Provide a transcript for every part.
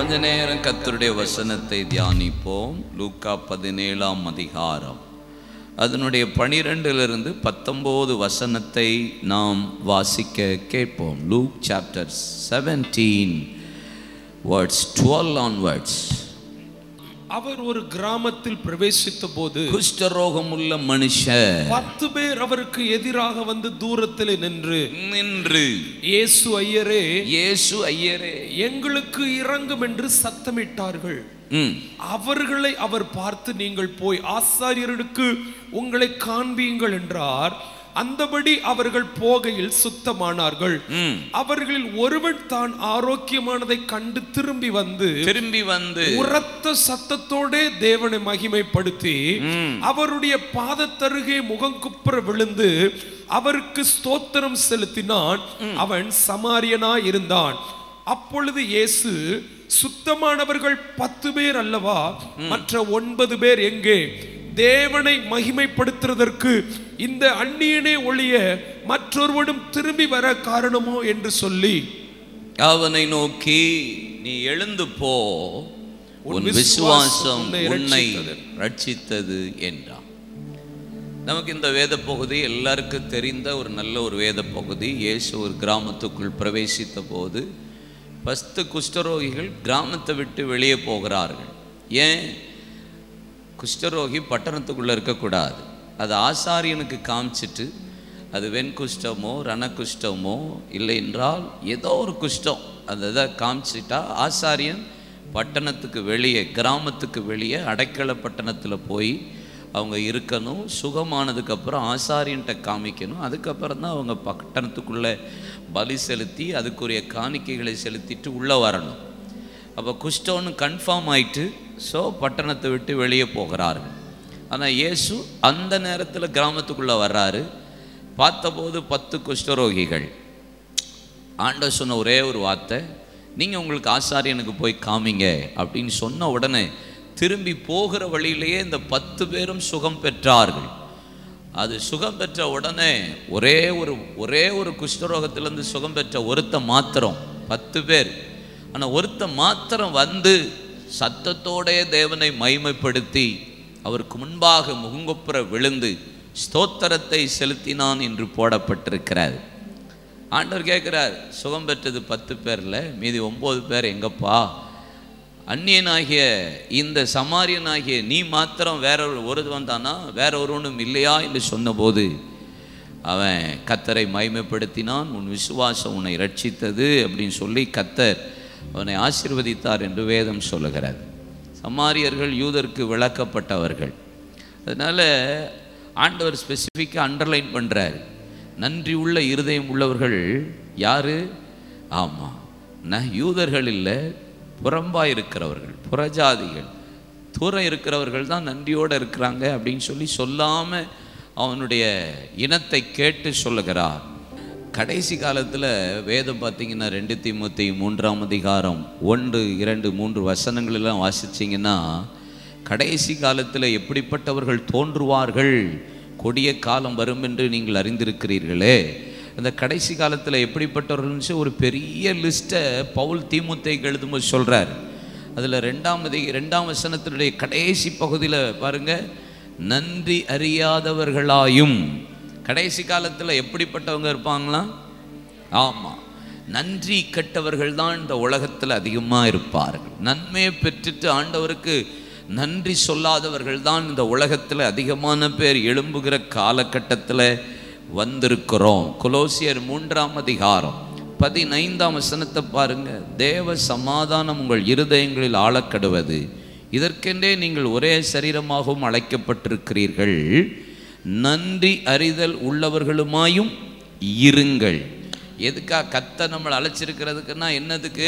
கொஞ்ச நேரம் கர்த்தருடைய வசனத்தை தியானிப்போம் லூக்கா பதினேழாம் அதிகாரம் அதனுடைய பனிரெண்டிலிருந்து பத்தொம்போது வசனத்தை நாம் வாசிக்க கேட்போம் Luke chapter seventeen words twelve onwards அவர் ஒரு கிராமத்தில் பிரவேசித்த போது குஷ்டரோகம் உள்ள மனுஷர் பத்து பேர் அவருக்கு எதிராக வந்து தூரத்தில் நின்று நின்று இயேசு ஐயரே இயேசு ஐயரே எங்களுக்கு இறங்கும் என்று சத்தமிட்டார்கள் ம் அவர்களை அவர் பார்த்து நீங்கள் போய் ஆசாரியர்களுக்கு உங்களை காண்பியுங்கள் என்றார் அந்தபடி அவர்கள் போகையில் சுத்தமானார்கள் ம் அவர்களில் ஒருவன் தான் ஆரோக்கியமானதை கண்டு திரும்பி வந்து திரும்பி வந்து உரத்த சத்தத்தோடே தேவனை மகிமைப்படுத்தி அவருடைய பாதத்தருகே முகங்குப்புற விழுந்து அவருக்கு ஸ்தோத்திரம் செலுத்தினான் அவன் சமாரியனாய் இருந்தான் அப்பொழுது இயேசு சுத்தமானவர்கள் பத்து பேர் அல்லவா மற்ற ஒன்பது பேர் எங்கே தேவனை மகிமைப்படுத்துறதற்கு இந்த அந்நியனே ஒழிய மற்றொருவனும் திரும்பி வர காரணமோ என்று சொல்லி அவனை நோக்கி நீ எழுந்து போ உன் உன் விசுவாசம் விசுவாசம் உன்னை உன்னை ரட்சித்தது." ரட்சித்தது என்றான் நமக்கு இந்த வேத பகுதி எல்லாருக்கும் தெரிந்த ஒரு நல்ல ஒரு வேத பகுதி இயேசு ஒரு கிராமத்துக்குள் பிரவேசித்த போது பஸ்து குஷ்டரோகிகள் கிராமத்தை விட்டு வெளியே போகிறார்கள் ஏன் குஷ்டரோகி பட்டணத்துக்குள்ளே இருக்கக்கூடாது அது ஆசாரியனுக்கு காமிச்சிட்டு அது வெண்குஷ்டமோ ரணகுஷ்டமோ இல்லை என்றால் ஏதோ ஒரு குஷ்டம் அந்த இதை காமிச்சிட்டா ஆசாரியன் பட்டணத்துக்கு வெளியே கிராமத்துக்கு வெளியே அடைக்கல பட்டணத்தில் போய் அவங்க இருக்கணும் சுகமானதுக்கப்புறம் ஆசாரியன்ட்ட காமிக்கணும் அதுக்கப்புறம் தான் அவங்க பட்டணத்துக்குள்ளே பலி செலுத்தி அதுக்குரிய காணிக்கைகளை செலுத்திட்டு உள்ளே வரணும் அப்போ குஷ்டம்னு கன்ஃபார்ம் ஆயிட்டு ஸோ பட்டணத்தை விட்டு வெளியே போகிறார்கள் ஆனால் இயேசு அந்த நேரத்தில் கிராமத்துக்குள்ளே வர்றாரு பார்த்தபோது பத்து குஷ்டரோகிகள் ஆண்டவர் சொன்ன ஒரே ஒரு வார்த்தை நீங்கள் உங்களுக்கு ஆசாரியனுக்கு போய் காமிங்க அப்படின்னு சொன்ன உடனே திரும்பி போகிற வழியிலேயே இந்த பத்து பேரும் சுகம் பெற்றார்கள் அது சுகம் பெற்ற உடனே ஒரே ஒரு ஒரே ஒரு குஷ்டரோகத்திலேருந்து சுகம் பெற்ற ஒருத்த மாத்திரம் பத்து பேர் ஆனால் ஒருத்த மாத்திரம் வந்து சத்தத்தோடே தேவனை மைமைப்படுத்தி அவருக்கு முன்பாக முகங்குப்புற விழுந்து ஸ்தோத்திரத்தை செலுத்தினான் என்று போடப்பட்டிருக்கிறார் ஆண்டவர் கேட்குறார் சுகம் பெற்றது பத்து பேரில் மீதி ஒம்பது பேர் எங்கப்பா அந்நியனாகிய இந்த சமாரியனாகிய நீ மாத்திரம் வேற ஒரு ஒருவன் தானா வேற ஒருவனும் இல்லையா என்று சொன்னபோது அவன் கத்தரை மைமைப்படுத்தினான் உன் விசுவாசம் உன்னை ரட்சித்தது அப்படின்னு சொல்லி கத்தர் அவனை ஆசீர்வதித்தார் என்று வேதம் சொல்லுகிறது சமாரியர்கள் யூதருக்கு விளக்கப்பட்டவர்கள் அதனால் ஆண்டவர் ஸ்பெசிஃபிக்காக அண்டர்லைன் பண்ணுறார் நன்றி உள்ள இருதயம் உள்ளவர்கள் யாரு ஆமாம் ந யூதர்கள் இல்லை புறம்பாக இருக்கிறவர்கள் புறஜாதிகள் தூரம் இருக்கிறவர்கள் தான் நன்றியோடு இருக்கிறாங்க அப்படின்னு சொல்லி சொல்லாமல் அவனுடைய இனத்தை கேட்டு சொல்லுகிறார் கடைசி காலத்தில் வேதம் பார்த்தீங்கன்னா ரெண்டு தீமுத்தி மூன்றாம் அதிகாரம் ஒன்று இரண்டு மூன்று வசனங்கள் எல்லாம் வாசிச்சிங்கன்னா கடைசி காலத்தில் எப்படிப்பட்டவர்கள் தோன்றுவார்கள் கொடிய காலம் வரும் என்று நீங்கள் அறிந்திருக்கிறீர்களே அந்த கடைசி காலத்தில் எப்படிப்பட்டவர்கள் ஒரு பெரிய லிஸ்ட்டை பவுல் தீமுத்தைக்கு எழுதும்போது சொல்கிறார் அதில் ரெண்டாம் அதி ரெண்டாம் வசனத்தினுடைய கடைசி பகுதியில் பாருங்க நன்றி அறியாதவர்களாயும் கடைசி காலத்தில் எப்படிப்பட்டவங்க இருப்பாங்களாம் ஆமாம் நன்றி கெட்டவர்கள் தான் இந்த உலகத்தில் அதிகமாக இருப்பார்கள் நன்மையை பெற்றுட்டு ஆண்டவருக்கு நன்றி சொல்லாதவர்கள் தான் இந்த உலகத்தில் அதிகமான பேர் எழும்புகிற காலகட்டத்தில் வந்திருக்கிறோம் கொலோசியர் மூன்றாம் அதிகாரம் பதினைந்தாம் வசனத்தை பாருங்க தேவ சமாதானம் உங்கள் இருதயங்களில் ஆளக்கடுவது இதற்கென்றே நீங்கள் ஒரே சரீரமாகவும் அழைக்கப்பட்டிருக்கிறீர்கள் நன்றி அறிதல் உள்ளவர்களுமாயும் இருங்கள் எதுக்கா கத்த நம்மளை அழைச்சிருக்கிறதுக்குன்னா என்னதுக்கு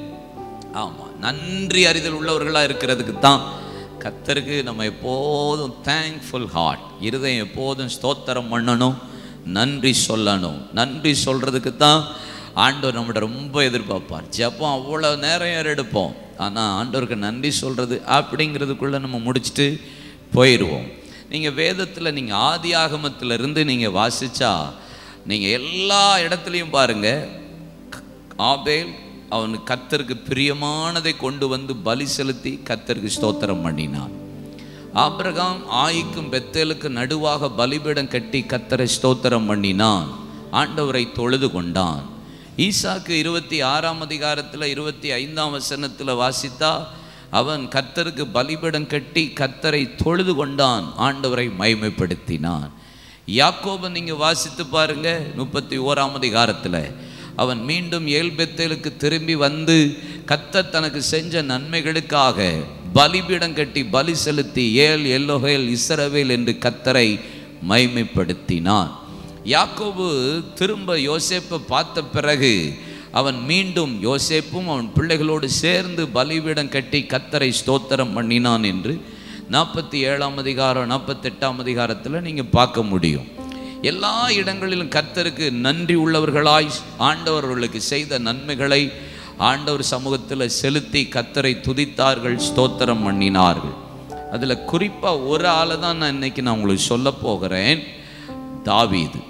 ஆமாம் நன்றி அறிதல் உள்ளவர்களாக இருக்கிறதுக்கு தான் கத்தருக்கு நம்ம எப்போதும் தேங்க்ஃபுல் ஹார்ட் இருதயம் எப்போதும் ஸ்தோத்திரம் பண்ணணும் நன்றி சொல்லணும் நன்றி சொல்கிறதுக்கு தான் ஆண்டவர் நம்மகிட்ட ரொம்ப எதிர்பார்ப்பார் ஜெபம் அவ்வளோ நேரம் ஏற எடுப்போம் ஆனால் ஆண்டவருக்கு நன்றி சொல்கிறது அப்படிங்கிறதுக்குள்ளே நம்ம முடிச்சுட்டு போயிடுவோம் நீங்கள் வேதத்தில் நீங்கள் ஆதி ஆகமத்திலிருந்து நீங்கள் வாசிச்சா நீங்கள் எல்லா இடத்துலையும் பாருங்கள் ஆபேல் அவன் கத்தருக்கு பிரியமானதை கொண்டு வந்து பலி செலுத்தி கத்தருக்கு ஸ்தோத்திரம் பண்ணினான் ஆபிரகாம் ஆயிக்கும் பெத்தேலுக்கு நடுவாக பலிபீடம் கட்டி கத்தரை ஸ்தோத்திரம் பண்ணினான் ஆண்டவரை தொழுது கொண்டான் ஈசாக்கு இருபத்தி ஆறாம் அதிகாரத்தில் இருபத்தி ஐந்தாம் வசனத்தில் வாசித்தா அவன் கத்தருக்கு பலிபீடம் கட்டி கத்தரை தொழுது கொண்டான் ஆண்டவரை மைமைப்படுத்தினான் யாக்கோபை நீங்கள் வாசித்து பாருங்க முப்பத்தி ஓராம் அதிகாரத்தில் அவன் மீண்டும் ஏல்பெத்தேலுக்கு திரும்பி வந்து கத்தர் தனக்கு செஞ்ச நன்மைகளுக்காக பலிபீடம் கட்டி பலி செலுத்தி ஏல் எல்லோகேல் இஸ்ரவேல் என்று கத்தரை மைமைப்படுத்தினான் யாக்கோபு திரும்ப யோசேப்பை பார்த்த பிறகு அவன் மீண்டும் யோசேப்பும் அவன் பிள்ளைகளோடு சேர்ந்து பலிபீடம் கட்டி கத்தரை ஸ்தோத்திரம் பண்ணினான் என்று நாற்பத்தி ஏழாம் அதிகாரம் நாற்பத்தெட்டாம் அதிகாரத்தில் நீங்கள் பார்க்க முடியும் எல்லா இடங்களிலும் கர்த்தருக்கு நன்றி உள்ளவர்களாய் ஆண்டவர் அவர்களுக்கு செய்த நன்மைகளை ஆண்டவர் சமூகத்தில் செலுத்தி கத்தரை துதித்தார்கள் ஸ்தோத்திரம் பண்ணினார்கள் அதில் குறிப்பாக ஒரு ஆளை தான் நான் இன்னைக்கு நான் உங்களுக்கு சொல்ல போகிறேன் தாவீது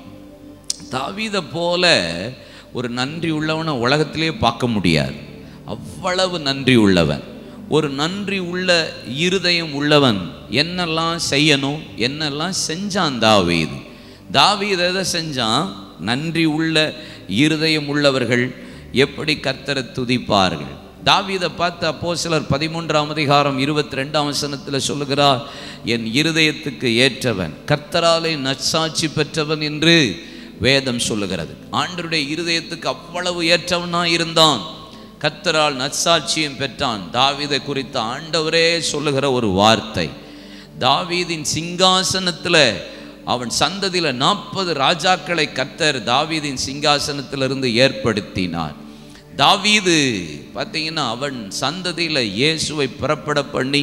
தாவீதை போல ஒரு நன்றி உள்ளவனை உலகத்திலே பார்க்க முடியாது அவ்வளவு நன்றி உள்ளவன் ஒரு நன்றி உள்ள இருதயம் உள்ளவன் என்னெல்லாம் செய்யணும் என்னெல்லாம் செஞ்சான் தாவீது தாவீது எதை செஞ்சான் நன்றி உள்ள இருதயம் உள்ளவர்கள் எப்படி கர்த்தரை துதிப்பார்கள் தாவீதை பார்த்து அப்போ சிலர் பதிமூன்றாம் அதிகாரம் இருபத்தி ரெண்டாம் வசனத்தில் சொல்லுகிறார் என் இருதயத்துக்கு ஏற்றவன் கர்த்தராலே நற்சாட்சி பெற்றவன் என்று வேதம் சொல்லுகிறது ஆண்டருடைய இருதயத்துக்கு அவ்வளவு ஏற்றவனாய் இருந்தான் கர்த்தரால் நற்சாட்சியம் பெற்றான் தாவீதை குறித்த ஆண்டவரே சொல்லுகிற ஒரு வார்த்தை தாவீதின் சிங்காசனத்தில் அவன் சந்ததியில் நாற்பது ராஜாக்களை கத்தர் தாவீதின் சிங்காசனத்திலிருந்து ஏற்படுத்தினார் தாவீது பார்த்தீங்கன்னா அவன் சந்ததியில் இயேசுவை புறப்பட பண்ணி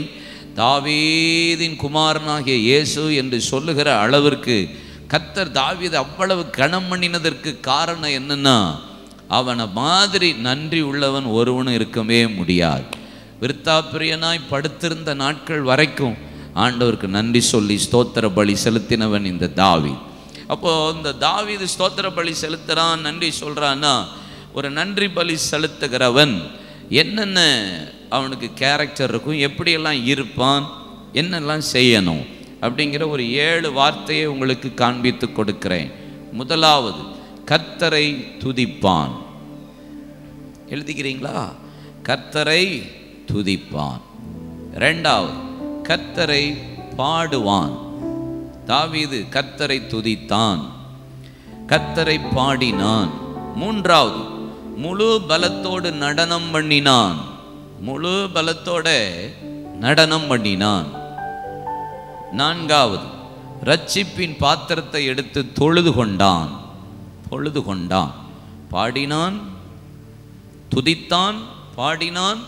தாவீதின் குமாரனாகிய இயேசு என்று சொல்லுகிற அளவிற்கு கத்தர் தாவீது அவ்வளவு கணம் பண்ணினதற்கு காரணம் என்னன்னா அவனை மாதிரி நன்றி உள்ளவன் ஒருவனும் இருக்கவே முடியாது விருத்தாப்பிரியனாய் படுத்திருந்த நாட்கள் வரைக்கும் ஆண்டவருக்கு நன்றி சொல்லி ஸ்தோத்திர பலி செலுத்தினவன் இந்த தாவி அப்போ இந்த தாவீது ஸ்தோத்திர பலி செலுத்துறான் நன்றி சொல்றான்னா ஒரு நன்றி பலி செலுத்துகிறவன் என்னென்ன அவனுக்கு கேரக்டர் இருக்கும் எப்படியெல்லாம் இருப்பான் என்னெல்லாம் செய்யணும் அப்படிங்கிற ஒரு ஏழு வார்த்தையை உங்களுக்கு காண்பித்து கொடுக்கிறேன் முதலாவது கத்தரை துதிப்பான் எழுதிக்கிறீங்களா கர்த்தரை துதிப்பான் ரெண்டாவது கர்த்தரை பாடுவான் தாவீது கர்த்தரை துதித்தான் கர்த்தரை பாடினான் மூன்றாவது முழு பலத்தோடு நடனம் பண்ணினான் முழு பலத்தோட நடனம் பண்ணினான் நான்காவது ரட்சிப்பின் பாத்திரத்தை எடுத்து தொழுது கொண்டான் தொழுது கொண்டான் பாடினான் துதித்தான் பாடினான்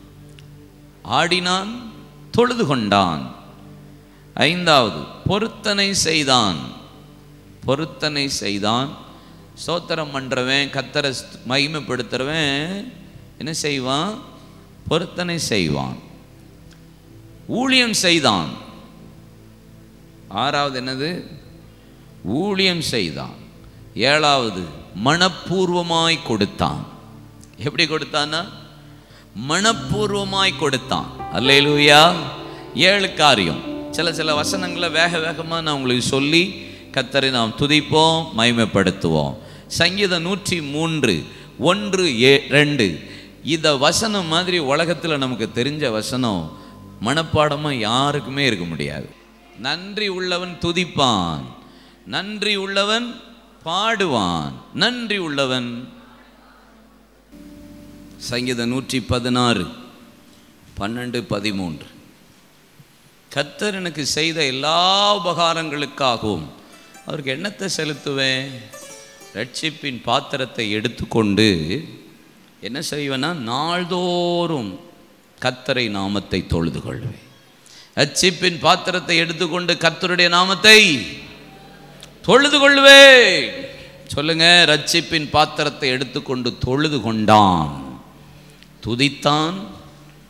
ஆடினான் தொழுது கொண்டான் ஐந்தாவது பொருத்தனை செய்தான் பொருத்தனை செய்தான் ஸ்தோத்திரம் பண்றவன் கத்தரை ஸ்த- மகிமைப்படுத்துறவன் என்ன செய்வான் பொருத்தனை செய்வான் ஊழியம் செய்தான் ஆறாவது என்னது ஊழியம் செய்தான் ஏழாவது மனப்பூர்வமாய் கொடுத்தான் எப்படி கொடுத்தான்னா மனப்பூர்வமாய் கொடுத்தான் அல்லேலூயா ஏழு காரியம் சில சில வசனங்களை வேக வேகமாக நான் உங்களுக்கு சொல்லி கத்தரை நாம் துதிப்போம் மகிமைப்படுத்துவோம் சங்கீதம் நூற்றி மூன்று ஒன்று ஏ ரெண்டு இந்த வசனம் மாதிரி உலகத்தில் நமக்கு தெரிஞ்ச வசனம் மனப்பாடமாக யாருக்குமே இருக்க முடியாது நன்றி உள்ளவன் துதிப்பான் நன்றி உள்ளவன் பாடுவான் நன்றி உள்ளவன் சங்கீதம் நூற்றி பதினாறு பன்னெண்டு பதிமூன்று கர்த்தர் எனக்கு செய்த எல்லா உபகாரங்களுக்காகவும் அவருக்கு எண்ணத்தை செலுத்துவேன் ரட்சிப்பின் பாத்திரத்தை எடுத்துக்கொண்டு என்ன செய்வேன்னா நாள்தோறும் கர்த்தரை நாமத்தை தொழுது கொள்வேன் ரட்சிப்பின் பாத்திரத்தை எடுத்துக்கொண்டு கர்த்தருடைய நாமத்தை தொழுது கொள்வேன் சொல்லுங்க ரட்சிப்பின் பாத்திரத்தை எடுத்துக்கொண்டு தொழுது கொண்டான் துதித்தான்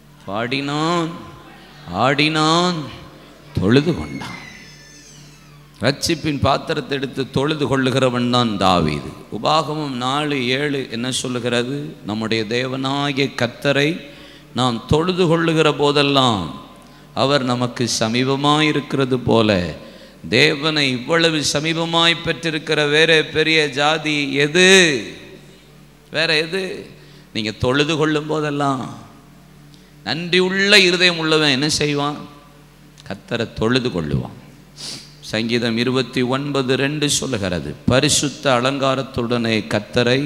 பாடினான் ஆடினான் தொழுது கொண்டான் ரட்சிப்பின் பாத்திரத்தை எடுத்து தொழுது கொள்ளுகிறவன் தான் தாவீது உபாகமம் நாலு ஏழு என்ன சொல்லுகிறது நம்முடைய தேவனாகிய கத்தரை நாம் தொழுது கொள்ளுகிற போதெல்லாம் அவர் நமக்கு சமீபமாய் இருக்கிறது போல தேவனை இவ்வளவு சமீபமாய் பெற்றிருக்கிற வேற பெரிய ஜாதி எது வேற எது நீங்க தொழுது கொள்ளும் போதெல்லாம் நன்றி உள்ள இருதயம் உள்ளவன் என்ன செய்வான் கத்தரை தொழுது கொள்ளுவான் சங்கீதம் இருபத்தி ஒன்பது ரெண்டு சொல்லுகிறது பரிசுத்த அலங்காரத்துடனே கத்தரை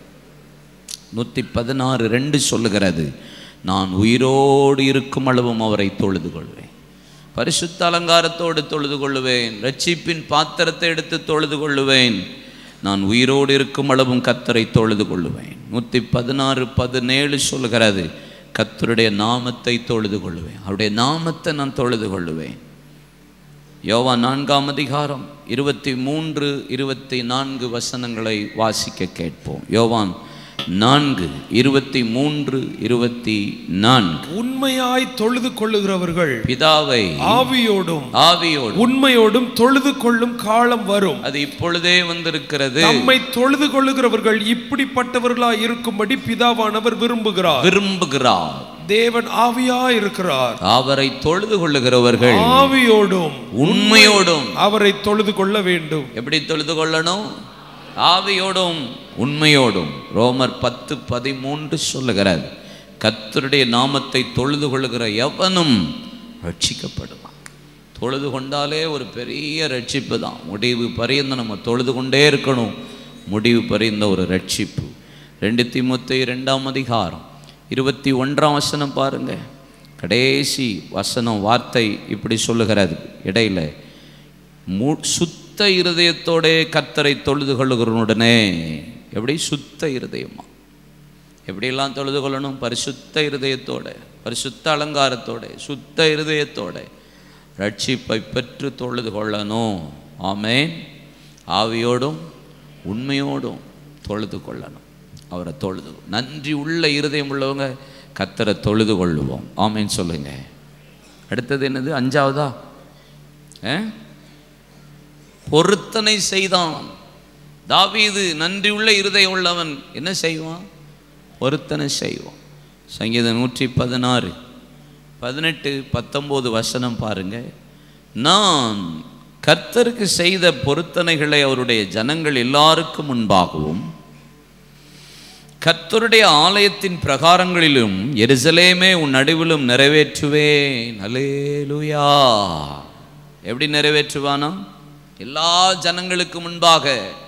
நூற்றி பதினாறு ரெண்டு சொல்லுகிறது நான் உயிரோடு இருக்கும் அளவும் அவரை தொழுது கொள்வேன் பரிசுத்த அலங்காரத்தோடு தொழுது கொள்ளுவேன் ரட்சிப்பின் பாத்திரத்தை எடுத்து தொழுது கொள்ளுவேன் நான் உயிரோடு இருக்கும் அளவும் கத்தரை தொழுது கொள்ளுவேன் நூற்றி பதினாறு பதினேழு சொல்லுகிறது கத்தருடைய நாமத்தை தொழுது கொள்ளுவேன் அவருடைய நாமத்தை நான் தொழுது கொள்ளுவேன் யோவா நான்காம் அதிகாரம் இருபத்தி மூன்று இருபத்தி நான்கு வசனங்களை வாசிக்க கேட்போம் யோவான் நான்கு இருபத்தி மூன்று இருபத்தி நான்கு உண்மையாய் தொழுது கொள்ளுகிறவர்கள் பிதாவை ஆவியோடும் ஆவியோடு உண்மையோடும் தொழுது கொள்ளும் காலம் வரும் அது இப்பொழுதே வந்திருக்கிறது தம்மை தொழுது கொள்ளுகிறவர்கள் இப்படிப்பட்டவர்களாய் இருக்கும்படி பிதாவானவர் விரும்புகிறார் விரும்புகிறார் தேவன் ஆவியா இருக்கிறார் அவரை தொழுது கொள்ளுகிறவர்கள் ஆவியோடும் உண்மையோடும் அவரை தொழுது கொள்ள வேண்டும் எப்படி தொழுது கொள்ளணும் ஆவியோடும் உண்மையோடும் ரோமர் பத்து பதிமூன்று சொல்லுகிறார் கர்த்தருடைய நாமத்தை தொழுது கொள்ளுகிற எவனும் ரட்சிக்கப்படுவான் தொழுது கொண்டாலே ஒரு பெரிய ரட்சிப்பு தான் முடிவு பரியந்த நம்ம தொழுது கொண்டே இருக்கணும் முடிவு பரிந்த ஒரு ரட்சிப்பு ரெண்டு திமுத்தி ரெண்டாம் அதிகாரம் இருபத்தி ஒன்றாம் வசனம் பாருங்க கடைசி வசனம் வார்த்தை இப்படி சொல்லுகிறது இடையில மு சுத்த இருதயத்தோடே கத்தரை தொழுது கொள்ளுகிறனுடனே எப்படி சுத்த இருதயமா எப்படியெல்லாம் தொழுது கொள்ளணும் பரிசுத்த இருதயத்தோட பரிசுத்த அலங்காரத்தோட சுத்த இருதயத்தோட ரட்சிப்பை பெற்று தொழுது கொள்ளணும் ஆமேன் ஆவியோடும் உண்மையோடும் தொழுது கொள்ளணும் அவரை தொழுது நன்றி உள்ள இருதயம் உள்ளவங்க கத்தரை தொழுது கொள்ளுவோம் ஆமேன்னு சொல்லுங்க அடுத்தது என்னது அஞ்சாவதா ஆ பொருத்தனை செய்தான் தாவீது நன்றியுள்ள இருதயம் உள்ளவன் என்ன செய்வான் பொருத்தனை செய்வான் சங்கீதம் நூற்றி பதினாறு பதினெட்டு பத்தொம்போது வசனம் பாருங்க நான் கர்த்தருக்கு செய்த பொருத்தனைகளை அவருடைய ஜனங்கள் எல்லாருக்கும் முன்பாகவும் கர்த்தருடைய ஆலயத்தின் பிரகாரங்களிலும் எருசலேமே உன் நடுவிலும் நிறைவேற்றுவேன் அல்லேலூயா எப்படி நிறைவேற்றுவானா எல்லா ஜனங்களுக்கு முன்பாக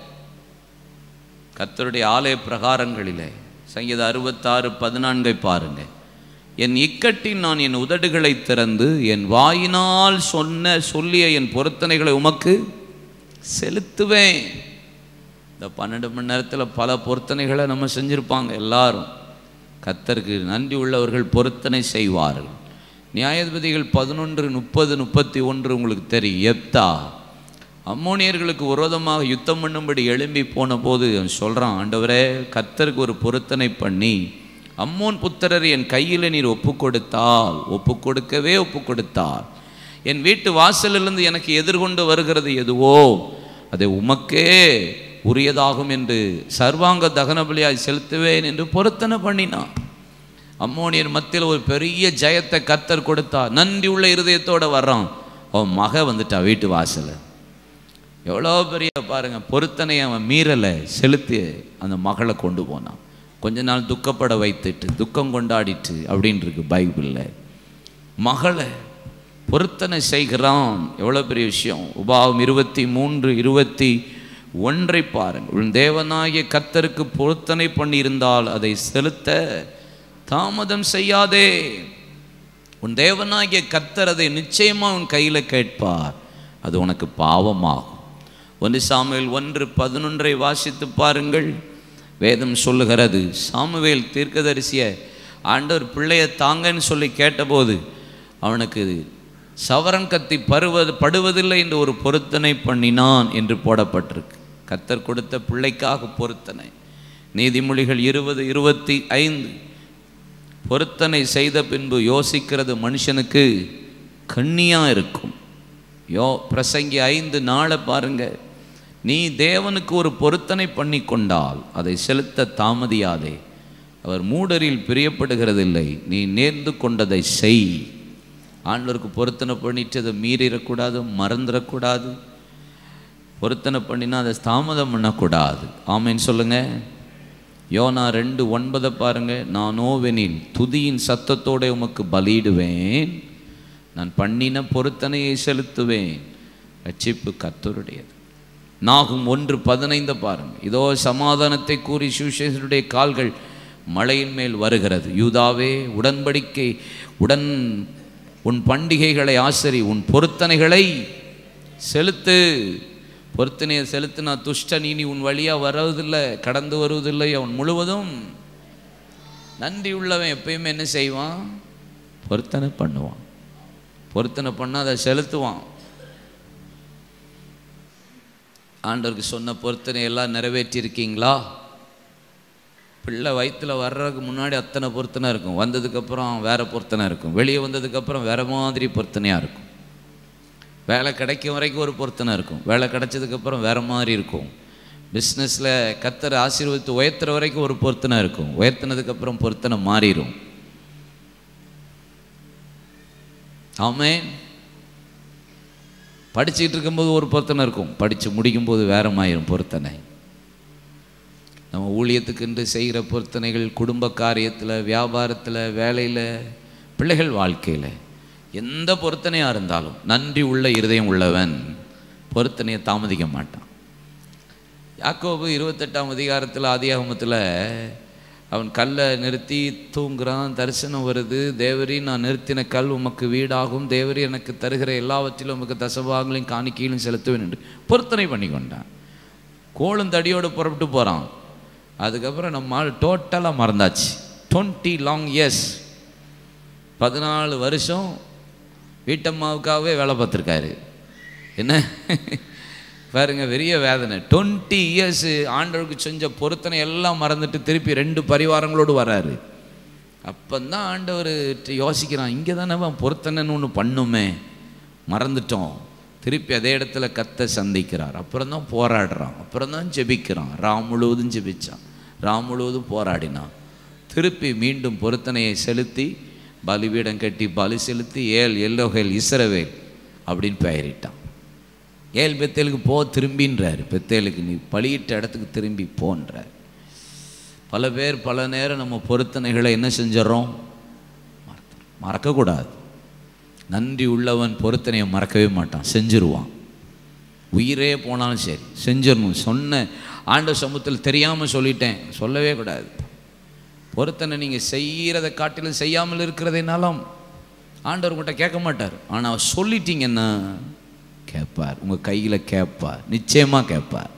கர்த்தருடைய ஆலய பிரகாரங்களிலே சங்கீத அறுபத்தாறு பதினான்கை பாருங்க என் இக்கட்டில் நான் என் உதடுகளை திறந்து என் வாயினால் சொன்ன சொல்லிய என் பொருத்தனைகளை உமக்கு செலுத்துவேன் இந்த பன்னெண்டு மணி நேரத்தில் பல பொருத்தனைகளை நம்ம செஞ்சுருப்பாங்க எல்லாரும் கத்தருக்கு நன்றி உள்ளவர்கள் பொருத்தனை செய்வார்கள் நியாயாதிபதிகள் பதினொன்று முப்பது முப்பத்தி ஒன்று உங்களுக்கு தெரியும் எப்தா அம்மோனியர்களுக்கு விரோதமாக யுத்தம் பண்ணும்படி எழும்பி போன போது அவன் சொல்கிறான் ஆண்டவரே கர்த்தருக்கு ஒரு பொருத்தனை பண்ணி அம்மோன் புத்திரர் என் கையில் நீர் ஒப்பு கொடுத்தால் ஒப்பு கொடுக்கவே ஒப்பு கொடுத்தார் என் வீட்டு வாசலிலிருந்து எனக்கு எதிர்கொண்டு வருகிறது எதுவோ அதை உமக்கே உரியதாகும் என்று சர்வாங்க தகனபலியாய் செலுத்துவேன் என்று பொருத்தனை பண்ணினான் அம்மோனியர் மத்தியில் ஒரு பெரிய ஜெயத்தை கத்தர் கொடுத்தார் நன்றி உள்ள இருதயத்தோட வர்றான் அவன் மக வந்துட்டா வீட்டு வாசல்ல எவ்வளோ பெரிய பாருங்க பொருத்தனை அவன் மீறலை செலுத்தி அந்த மகளை கொண்டு போனான் கொஞ்ச நாள் துக்கப்பட வைத்துட்டு துக்கம் கொண்டாடிட்டு அப்படின்னு இருக்கு பைபிளில் மகளை பொருத்தனை செய்கிறான் எவ்வளோ பெரிய விஷயம் உபாவம் இருபத்தி மூன்று இருபத்தி ஒன்றை பாருங்கள் உன் தேவனாகிய கர்த்தருக்கு பொருத்தனை பண்ணியிருந்தால் அதை செலுத்த தாமதம் செய்யாதே உன் தேவனாகிய கர்த்தர் அதை நிச்சயமா உன் கையில் கேட்பார் அது உனக்கு பாவமாகும் ஒன்று சாமுவேல் ஒன்று பதினொன்றை வாசித்து பாருங்கள் வேதம் சொல்லுகிறது சாமுவேல் தீர்க்கதரிசிய ஆண்டவர் பிள்ளைய தாங்கன்னு சொல்லி கேட்டபோது அவனுக்கு சவரன் கத்தி பருவது படுவதில்லை என்று ஒரு பொருத்தனை பண்ணினான் என்று போடப்பட்டிருக்கு கத்தர் கொடுத்த பிள்ளைக்காக பொருத்தனை நீதிமொழிகள் இருபது இருபத்தி ஐந்து பொருத்தனை செய்த பின்பு யோசிக்கிறது மனுஷனுக்கு கண்ணியா இருக்கும் யோ பிரசங்கி ஐந்து நாளை பாருங்க நீ தேவனுக்கு ஒரு பொருத்தனை பண்ணி கொண்டால் அதை செலுத்த தாமதியாதே அவர் மூடரில் பிரியப்படுகிறதில்லை நீ நேர்ந்து கொண்டதை செய் ஆண்டவருக்கு பொருத்தனை பண்ணிட்டு அதை மீறிடக்கூடாது மறந்துடக்கூடாது பொருத்தனை பண்ணினா அதை தாமதம் பண்ணக்கூடாது ஆமேன்னு சொல்லுங்க யோனா ரெண்டு ஒன்பதை பாருங்க நானோவெனில் துதியின் சத்தத்தோட உமக்கு பலியிடுவேன் நான் பண்ணின பொருத்தனையை செலுத்துவேன் ரட்சிப்பு கர்த்தருடையது நாகும் ஒன்று பதினைந்து பாருங்க இதோ சமாதானத்தை கூறி சுசேஷனுடைய கால்கள் மலையின் மேல் வருகிறது யூதாவே உடன்படிக்கை உடன் உன் பண்டிகைகளை ஆசரி உன் பொருத்தனைகளை செலுத்து பொருத்தனையை செலுத்தினா துஷ்டன் இனி உன் வழியாக வருவதில்லை கடந்து வருவதில்லை அவன் முழுவதும் நன்றி உள்ளவன் எப்பயுமே என்ன செய்வான் பொருத்தனை பண்ணுவான் பொருத்தனை பண்ணால் அதை செலுத்துவான் ஆண்டவருக்கு சொன்ன பொருத்தனை எல்லாம் நிறைவேற்றியிருக்கீங்களா பிள்ளை வயிற்றில் வர்றதுக்கு முன்னாடி அத்தனை பொருத்தனை இருக்கும் வந்ததுக்கப்புறம் வேறு பொருத்தனை இருக்கும் வெளியே வந்ததுக்கப்புறம் வேறு மாதிரி பொருத்தனையாக இருக்கும் வேலை கிடைக்கும் வரைக்கும் ஒரு பொருத்தனை இருக்கும் வேலை கிடைச்சதுக்கப்புறம் வேறு மாதிரி இருக்கும் பிஸ்னஸில் கத்தர் ஆசீர்வதித்து உயர்த்துற வரைக்கும் ஒரு பொருத்தனை இருக்கும் உயர்த்தினதுக்கப்புறம் பொருத்தனை மாறிடும் ஆமென் படிச்சுக்கிட்டு இருக்கும்போது ஒரு பொருத்தனை இருக்கும் படித்து முடிக்கும்போது வேற மாயிரும் பொருத்தனை நம்ம ஊழியத்துக்குன்று செய்கிற பொருத்தனைகள் குடும்ப காரியத்தில் வியாபாரத்தில் வேலையில் பிள்ளைகள் வாழ்க்கையில் எந்த பொருத்தனையாக இருந்தாலும் நன்றி உள்ள இருதயம் உள்ளவன் பொருத்தனையை தாமதிக்க மாட்டான் யாக்கோபு இருபத்தெட்டாம் அதிகாரத்தில் ஆதியாகமத்தில் அவன் கல்லை நிறுத்தி தூங்குறான் தரிசனம் வருது தேவரி நான் நிறுத்தின கல் உமக்கு வீடாகும் தேவரி எனக்கு தருகிற எல்லாவற்றிலும் உமக்கு தசபாகங்களையும் காணிக்கையிலும் செலுத்துவேன் என்று பொருத்தனை பண்ணி கொண்டான் கோளும் தடியோடு புறப்பட்டு போகிறான் அதுக்கப்புறம் நம்ம ஆள் டோட்டலாக மறந்தாச்சு டுவெண்ட்டி லாங் இயர்ஸ் பதினாலு வருஷம் வீட்டம்மாவுக்காகவே வேலை பார்த்துருக்காரு என்ன பாருங்க பெரிய வேதனை டுவெண்ட்டி இயர்ஸ் ஆண்டவருக்கு செஞ்ச பொருத்தனை எல்லாம் மறந்துட்டு திருப்பி ரெண்டு பரிவாரங்களோடு வராரு அப்பந்தான் ஆண்டவர் யோசிக்கிறான் இங்கே தானே பொருத்தனைன்னு ஒன்று பண்ணுமே மறந்துட்டோம் திருப்பி அதே இடத்துல கத்த சந்திக்கிறார் அப்புறம் தான் போராடுறான் அப்புறம் தான் ஜெபிக்கிறான் ராம் முழுவதும் ஜெபிச்சான் ராம் முழுவதும் போராடினான் திருப்பி மீண்டும் பொருத்தனையை செலுத்தி பலிபீடம் கட்டி பலி செலுத்தி ஏல் எல்லோகேல் இஸ்ரவேல் அப்படின்னு பெயரிட்டான் ஏல் பெத்தேலுக்கு போ திரும்பின்றார் பெத்தேலுக்கு நீ பலியிட்ட இடத்துக்கு திரும்பி போன்றார் பல பேர் பல நேரம் நம்ம பொருத்தனைகளை என்ன செஞ்சிடறோம் மறந்துடுறோம். மறக்கக்கூடாது நன்றி உள்ளவன் பொருத்தனையை மறக்கவே மாட்டான் செஞ்சிருவான் உயிரே போனாலும் சரி செஞ்சிடணும் சொன்ன ஆண்ட சமூகத்தில் தெரியாமல் சொல்லிட்டேன் சொல்லவே கூடாது பொருத்தனை நீங்கள் செய்கிறதை காட்டிலும் செய்யாமல் இருக்கிறதைனாலும் ஆண்டவர் உங்கள்கிட்ட கேட்க மாட்டார் ஆனால் சொல்லிட்டீங்கன்னா கேட்பார் உங்கள் கையில் கேட்பார் நிச்சயமாக கேட்பார்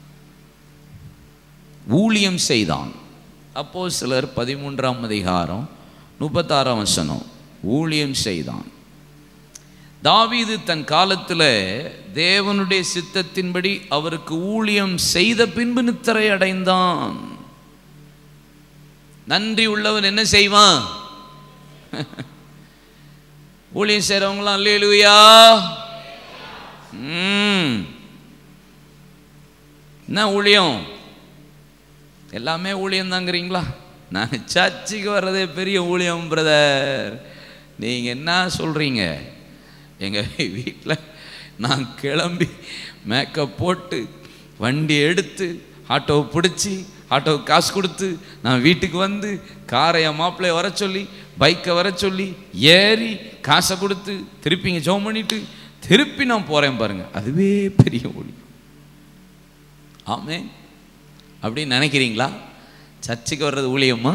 ஊழியம் செய்தான் அப்போ சிலர் பதிமூன்றாம் அதிகாரம் முப்பத்தாறாம் வசனம் ஊழியம் செய்தான் தாவீது தன் காலத்தில் தேவனுடைய சித்தத்தின்படி அவருக்கு ஊழியம் செய்த பின்பு நித்திரை அடைந்தான் நன்றி உள்ளவன் என்ன செய்வான் ஊழியம் செய்கிறவங்களாம் அல்லேலூயா ம் என்ன ஊழியம் எல்லாமே ஊழியம் தாங்கிறீங்களா நான் சர்ச்சுக்கு வர்றதே பெரிய ஊழியம் பிரதர் நீங்கள் என்ன சொல்கிறீங்க எங்கள் வீட்டில் நான் கிளம்பி மேக்கப் போட்டு வண்டி எடுத்து ஆட்டோவை பிடிச்சி ஆட்டோவுக்கு காசு கொடுத்து நான் வீட்டுக்கு வந்து காரை என் மாப்பிள்ளைய வர சொல்லி பைக்கை வர சொல்லி ஏறி காசை கொடுத்து திருப்பி இங்கே ஜோம் பண்ணிட்டு திருப்பி நான் போகிறேன் பாருங்க அதுவே பெரிய ஊழியம் ஆமே அப்படின்னு நினைக்கிறீங்களா சர்ச்சுக்கு வர்றது ஊழியமா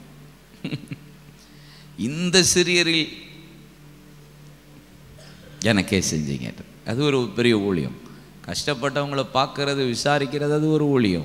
இந்த சிறியரில் எனக்கே செஞ்சீங்க அது ஒரு பெரிய ஊழியம் கஷ்டப்பட்டவங்கள பார்க்கறது விசாரிக்கிறது அது ஒரு ஊழியம்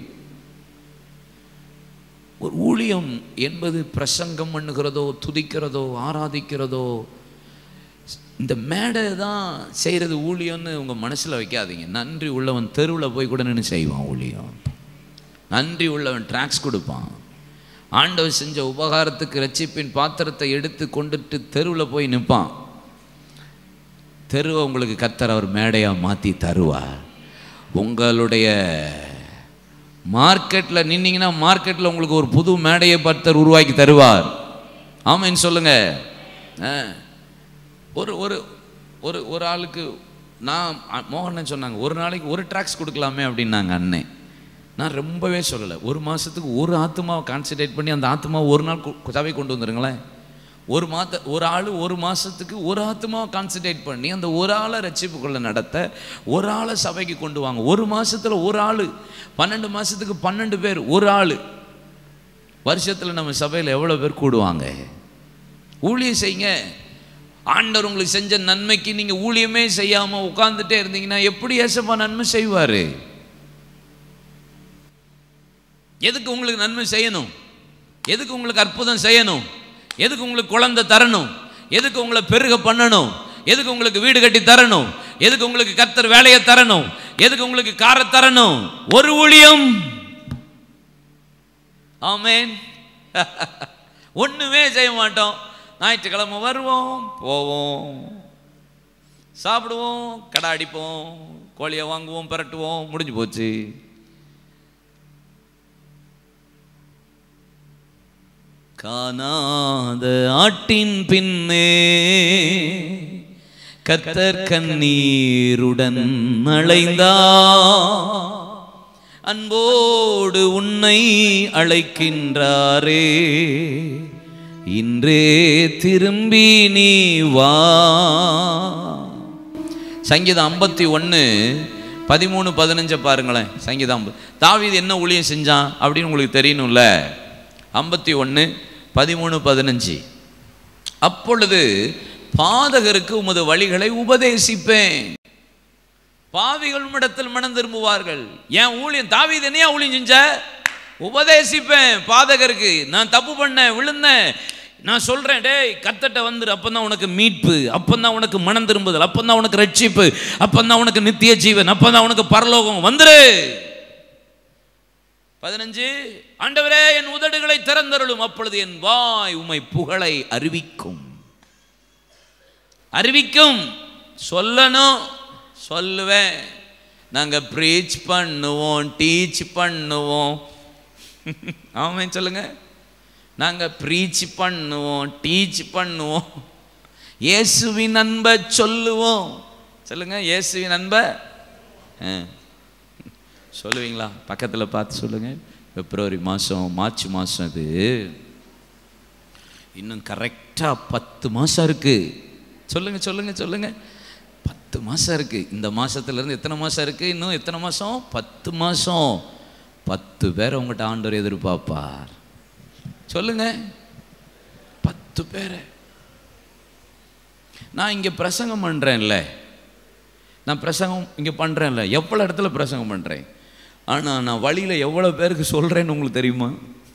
ஒரு ஊழியம் என்பது பிரசங்கம் பண்ணுகிறதோ துதிக்கிறதோ ஆராதிக்கிறதோ இந்த மேடை தான் செய்கிறது ஊழியம்னு உங்கள் மனசில் வைக்காதீங்க நன்றி உள்ளவன் தெருவில் போய் கூட நின்று செய்வான் ஊழியம் நன்றி உள்ளவன் ட்ராக்ஸ் கொடுப்பான் ஆண்டவர் செஞ்ச உபகாரத்துக்கு ரட்சிப்பின் பாத்திரத்தை எடுத்து கொண்டுட்டு தெருவில் போய் நிற்பான் தெருவை உங்களுக்கு கத்தர் அவர் மேடையாக மாற்றி தருவார் உங்களுடைய மார்க்கெட்டில் நின்னீங்கன்னா மார்க்கெட்டில் உங்களுக்கு ஒரு புது மேடையை பக்தர் உருவாக்கி தருவார் ஆமான்னு சொல்லுங்க ஆ. ஒரு ஒரு ஒரு ஒரு ஆளுக்கு நான் அ- மோகனன் சொன்னாங்க ஒரு நாளைக்கு ஒரு ட்ராக்ஸ் கொடுக்கலாமே அப்படின்னாங்க அண்ணன் நான் ரொம்பவே சொல்லலை ஒரு மாதத்துக்கு ஒரு ஆத்மாவை கான்சன்ட்ரேட் பண்ணி அந்த ஆத்மாவை ஒரு நாள் கு- சபை கொண்டு வந்துருங்களேன் ஒரு மாத ஒரு ஆள் ஒரு மாதத்துக்கு ஒரு ஆத்மாவை கான்சன்ட்ரேட் பண்ணி அந்த ஒரு ஆளை ரட்சிப்புக்குள்ள நடத்த ஒரு ஆளை சபைக்கு கொண்டு வாங்க ஒரு மாசத்துல ஒரு ஆள் பன்னெண்டு மாதத்துக்கு பன்னெண்டு பேர் ஒரு ஆள் வருஷத்தில் நம்ம சபையில் எவ்வளோ பேர் கூடுவாங்க ஊழியம் செய்யுங்க ஆண்டவர் உங்களுக்கு செஞ்ச நன்மைக்கு நீங்கள் ஊழியமே செய்யாமல் உட்கார்ந்துட்டே இருந்தீங்கன்னா எப்படி ஏசப்பா நன்மை செய்வார் எதுக்கு உங்களுக்கு நன்மை செய்யணும் எதுக்கு உங்களுக்கு அற்புதம் செய்யணும் எதுக்கு உங்களுக்கு குழந்தை தரணும் எதுக்கு உங்களை பெருக பண்ணணும் எதுக்கு உங்களுக்கு வீடு கட்டி தரணும் எதுக்கு உங்களுக்கு கர்த்தர் வேலையை தரணும் எதுக்கு உங்களுக்கு காரை தரணும் ஒரு ஊழியம் ஆமென் ஒண்ணுமே செய்ய மாட்டோம் ஞாயிற்றுக்கிழமை வருவோம் போவோம் சாப்பிடுவோம் கடை அடிப்போம் கோழியை வாங்குவோம் பிரட்டுவோம் முடிஞ்சு போச்சு காணாத ஆட்டின் பின்னே கத்தர் கண்ணீருடன் அழைந்தா அன்போடு உன்னை அழைக்கின்றாரே இன்றே திரும்பி நீ வா சங்கீதம் ஐம்பத்தி ஒன்று பதிமூணு பதினஞ்சை பாருங்களேன் சங்கீதம் ஐம்பது தாவீது என்ன ஊழியம் செஞ்சான் அப்படின்னு உங்களுக்கு தெரியணும்ல ஐம்பத்தி ஒன்று பதிமூணு பதினஞ்சு அப்பொழுது பாதகருக்கு உமது வழிகளை உபதேசிப்பேன் பாவிகள் உம்மிடத்தில் மனம் திரும்புவார்கள் என் ஊழியம் தாவீது என்னையா ஊழியம் செஞ்ச உபதேசிப்பேன் பாதகருக்கு நான் தப்பு பண்ணேன் விழுந்தேன் நான் சொல்றேன் டேய் கத்தட்ட வந்துரு அப்பந்தான் உனக்கு மீட்பு அப்பந்தான் உனக்கு மனம் திரும்புதல் அப்பந்தான் உனக்கு ரட்சிப்பு அப்பந்தான் உனக்கு நித்திய ஜீவன் அப்பந்தான் உனக்கு பரலோகம் வந்துரு பதினஞ்சு ஆண்டவரே என் உதடுகளை திறந்தருளும் அப்பொழுது என் வாய் உம்மை புகழை அறிவிக்கும் அறிவிக்கும் சொல்லணும் சொல்லுவேன் நாங்க ப்ரீச் பண்ணுவோம் டீச் பண்ணுவோம் ஆமாம் சொல்லுங்க நாங்க ப்ரீச் பண்ணுவோம் டீச் பண்ணுவோம் இயேசுவின் அன்பை சொல்லுவோம் சொல்லுங்க இயேசுவின் அன்பை ஆ. சொல்லுவீங்களா பக்கத்தில் பார்த்து சொல்லுங்க பிப்ரவரி மாதம் மார்ச் மாதம் இது இன்னும் கரெக்டாக பத்து மாதம் இருக்கு சொல்லுங்க சொல்லுங்க சொல்லுங்க பத்து மாதம் இருக்கு இந்த மாசத்துல எத்தனை மாதம் இருக்கு இன்னும் எத்தனை மாதம் பத்து மாதம் பத்து பேர் உங்கள்கிட்ட ஆண்டவர் எதிர்பார்ப்பார் சொல்லுங்க பத்து பேரை நான் இங்கே பிரசங்கம் பண்ணுறேன்ல நான் பிரசங்கம் இங்கே பண்ணுறேன்ல எவ்வளோ இடத்துல பிரசங்கம் பண்ணுறேன் ஆனால் நான் வழியில் எவ்வளோ பேருக்கு சொல்கிறேன்னு உங்களுக்கு தெரியுமா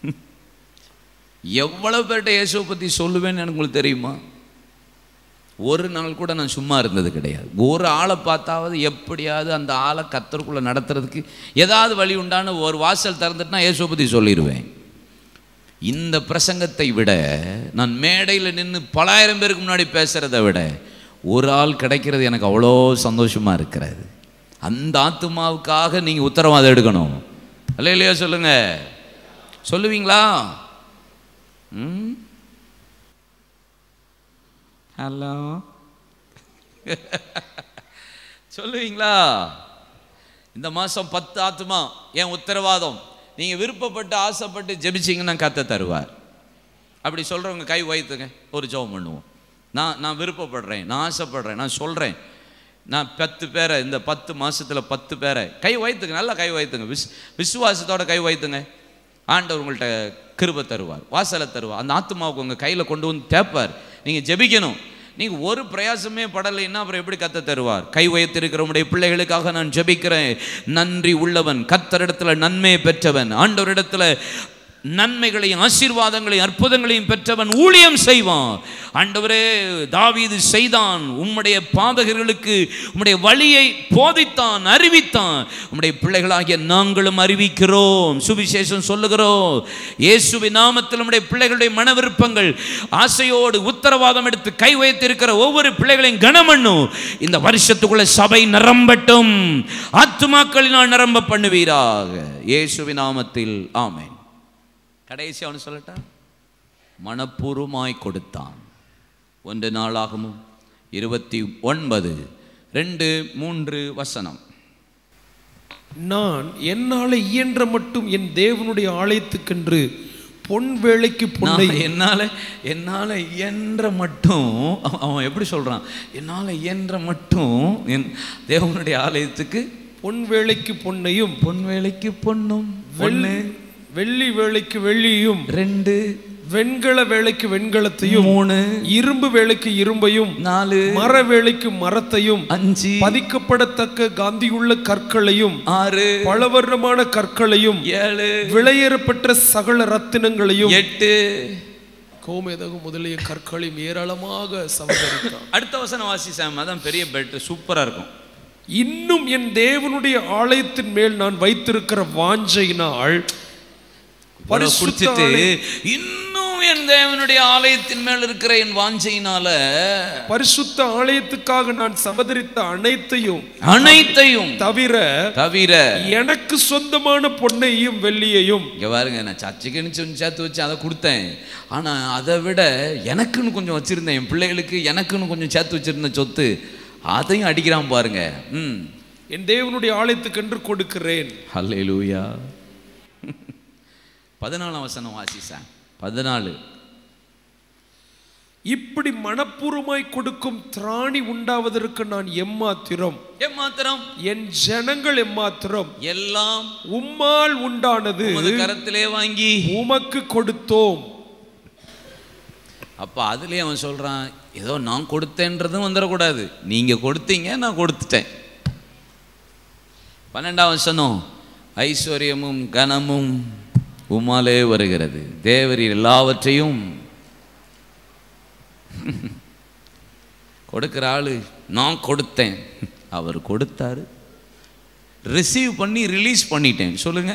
எவ்வளோ பேர்கிட்ட இயேசுவை பற்றி சொல்லுவேன்னு எனக்கு உங்களுக்கு தெரியுமா ஒரு நாள் கூட நான் சும்மா இருந்தது கிடையாது ஒரு ஆளை பார்த்தாவது எப்படியாவது அந்த ஆளை கத்தருக்குள்ளே நடத்துறதுக்கு ஏதாவது வழி உண்டான ஒரு வாசல் திறந்துட்டுனா இயேசுவை பற்றி சொல்லிடுவேன் இந்த பிரசங்கத்தை விட நான் மேடையில் நின்று பலாயிரம் பேருக்கு முன்னாடி பேசுகிறத விட ஒரு ஆள் கிடைக்கிறது எனக்கு அவ்வளோ சந்தோஷமாக இருக்கிறது அந்த ஆத்துமாவுக்காக நீங்கள் உத்தரவாதம் எடுக்கணும் அல்ல இல்லையா சொல்லுங்க சொல்லுவீங்களா ம் ஹலோ சொல்லுவீங்களா இந்த மாதம் பத்து ஆத்துமா என் உத்தரவாதம் நீங்கள் விருப்பப்பட்டு ஆசைப்பட்டு ஜெபிச்சிங்கன்னா கத்த தருவார் அப்படி சொல்கிறவங்க கை வைத்துங்க ஒரு ஜெபம் பண்ணுவோம் நான் நான் விருப்பப்படுறேன் நான் ஆசைப்படுறேன் நான் சொல்கிறேன் நான் பத்து பேரை இந்த பத்து மாசத்துல பத்து பேரை கை வைத்துங்க நல்லா கை வைத்துங்க விஸ் விசுவாசத்தோட கை வைத்துங்க ஆண்டவர் உங்கள்கிட்ட கிருபை தருவார் வாசலை தருவார் அந்த ஆத்மாவுக்கு உங்கள் கையில் கொண்டு வந்து தேப்பார் நீங்கள் ஜெபிக்கணும் நீங்கள் ஒரு பிரயாசமே படலைன்னா அப்புறம் எப்படி கத்த தருவார் கை வைத்திருக்கிற உடைய பிள்ளைகளுக்காக நான் ஜெபிக்கிறேன் நன்றி உள்ளவன் கத்தரிடத்துல நன்மையை பெற்றவன் ஆண்டவரிடத்துல நன்மைகளையும் ஆசீர்வாதங்களையும் அற்புதங்களையும் பெற்றவன் ஊழியம் செய்வான் ஆண்டவரே தாவீது செய்தான் உம்முடைய பாதகர்களுக்கு உம்முடைய வழியை போதித்தான் அறிவித்தான் உம்முடைய பிள்ளைகளாகிய நாங்களும் அறிவிக்கிறோம் சுவிசேஷம் சொல்லுகிறோம் இயேசுவின் நாமத்தில் உம்முடைய பிள்ளைகளுடைய மன விருப்பங்கள் ஆசையோடு உத்தரவாதம் எடுத்து கை வைத்திருக்கிற ஒவ்வொரு பிள்ளைகளையும் கனமண்ணும் இந்த வருஷத்துக்குள்ள சபை நிரம்பட்டும் ஆத்துமாக்களினால் நிரம்ப பண்ணுவீராக இயேசுவின் நாமத்தில் ஆமென் கடைசி அவனு சொல்லட்டா மனப்பூர்வமாய் கொடுத்தான் ஒன்று நாளாகவும் இருபத்தி ஒன்பது ரெண்டு மூன்று வசனம் நான் என்னால இயன்ற மட்டும் என் தேவனுடைய ஆலயத்துக்கென்று பொன் வேலைக்கு பொன்னை நான் என்னால என்னால இயன்ற மட்டும் அவன் அவன் எப்படி சொல்றான் என்னால இயன்ற மட்டும் என் தேவனுடைய ஆலயத்துக்கு பொன் வேலைக்கு பொன்னையும் பொன் வேலைக்கு பொண்ணும் ஒன்று வெள்ளி வேலைக்கு வெள்ளியும் ரெண்டு வெண்கல வேலைக்கு வெண்கலத்தையும் மூணு இரும்பு வேலைக்கு இரும்பையும் நாலு மர வேலைக்கு மரத்தையும் அஞ்சு பதிக்கப்படத்தக்க காந்தியுள்ள கற்களையும் ஆறு பலவர்ணமான கற்களையும் ஏழு விலையேறப்பெற்ற சகல ரத்தினங்களையும் எட்டு கோமேதகம் முதலிய கற்களையும் ஏராளமாக சமகரித்தான் அடுத்த வசனம் வாசி சாம் அதான் பெரிய பெட் சூப்பரா இருக்கும் இன்னும் என் தேவனுடைய ஆலயத்தின் மேல் நான் வைத்திருக்கிற வாஞ்சையினால் இவ்வளவு பரிசுத்த குடிச்சிட்டு ஆலய- இன்னும் என் தேவனுடைய ஆலயத்தின் மேல் இருக்கிற என் வாஞ்சையினால பரிசுத்த ஆலயத்துக்காக நான் சமதரித்த அனைத்தையும் அனைத்தையும் தவிர தவிர எனக்கு சொந்தமான பொன்னையும் வெள்ளியையும் இங்க பாருங்க நான் சர்ச்சுக்குன்னு சொல்லி சேர்த்து வச்சு அதை கொடுத்தேன் ஆனா அதை விட எனக்குன்னு கொஞ்சம் வச்சிருந்தேன் என் பிள்ளைகளுக்கு எனக்குன்னு கொஞ்சம் சேர்த்து வச்சிருந்த சொத்து அதையும் அடிக்கிறான் பாருங்க ம் என் தேவனுடைய ஆலயத்துக்கென்று கொடுக்கிறேன் ஹல்லேலூயா பதினாலாம் வசனம் வாசிசேன் பதினாலு இப்படி மனப்பூர்வமாய் கொடுக்கும் திராணி உண்டாவதற்கு நான் எம்மாத்திரம் ஏமாத்திரம் என் ஜனங்கள் எம்மாத்திரம் எல்லாம் உம்மால் உண்டானது உமது கரத்திலே வாங்கி உமக்கு கொடுத்தோம் அப்ப அதுலயே அவன் சொல்றான் ஏதோ நான் கொடுத்தேன்றதும் வந்துடக்கூடாது நீங்க கொடுத்தீங்க நான் கொடுத்துட்டேன் பன்னெண்டாம் வசனம் ஐஸ்வர்யமும் கனமும் உமாலே வருகிறது தேவரீர் எல்லாவற்றையும் கொடுக்கிற ஆளு நான் கொடுத்தேன் அவர் கொடுத்தாரு ரிசீவ் பண்ணி ரிலீஸ் பண்ணிட்டேன் சொல்லுங்க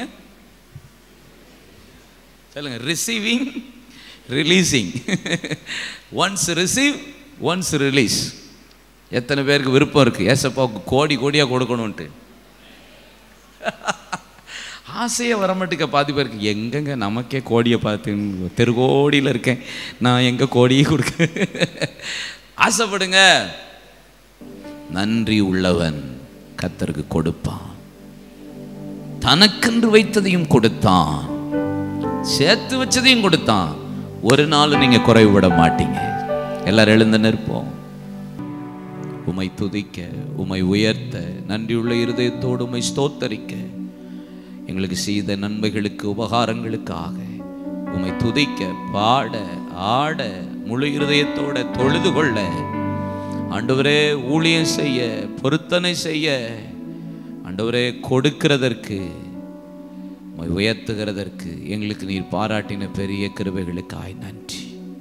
சொல்லுங்க receiving releasing once receive once release எத்தனை பேருக்கு விருப்பம் இருக்கு ஏசப்பாவுக்கு கோடி கோடியாக கொடுக்கணும்ன்ட்டு ஆசையே வரமாட்டுக்க பாதி பேருக்கு எங்கெங்க நமக்கே கோடியை பார்த்து தெருகோடியில் இருக்கேன் நான் எங்க கோடியை கொடுக்க ஆசைப்படுங்க நன்றி உள்ளவன் கத்தருக்கு கொடுப்பான் தனக்கென்று வைத்ததையும் கொடுத்தான் சேர்த்து வச்சதையும் கொடுத்தான் ஒரு நாள் நீங்க குறைவிட மாட்டீங்க எல்லாரும் எழுந்து நிற்போம் உமை துதிக்க உமை உயர்த்த நன்றியுள்ள இருதயத்தோடு உமை ஸ்தோத்தரிக்க எங்களுக்கு செய்த நன்மைகளுக்கு உபகாரங்களுக்காக உமை துதிக்க பாட ஆட முழு இருதயத்தோட தொழுது கொள்ள ஆண்டவரே ஊழியம் செய்ய பொருத்தனை செய்ய ஆண்டவரே கொடுக்கிறதற்கு உம்மை உயர்த்துகிறதற்கு எங்களுக்கு நீர் பாராட்டின பெரிய கிருபைகளுக்காய் நன்றி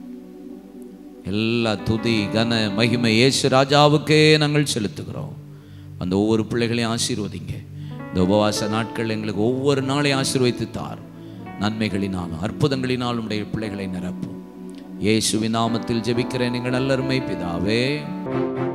எல்லா துதி கன மகிமை இயேசு ராஜாவுக்கே நாங்கள் செலுத்துகிறோம் அந்த ஒவ்வொரு பிள்ளைகளையும் ஆசீர்வதிங்க இந்த உபவாச நாட்கள் எங்களுக்கு ஒவ்வொரு நாளையும் ஆசீர்வதித்து தார் நன்மைகளினாலும் அற்புதங்களினாலும் உடைய பிள்ளைகளை நிரப்பும் இயேசுவின் நாமத்தில் ஜெபிக்கிறேன் நீங்கள் நல்லருமை பிதாவே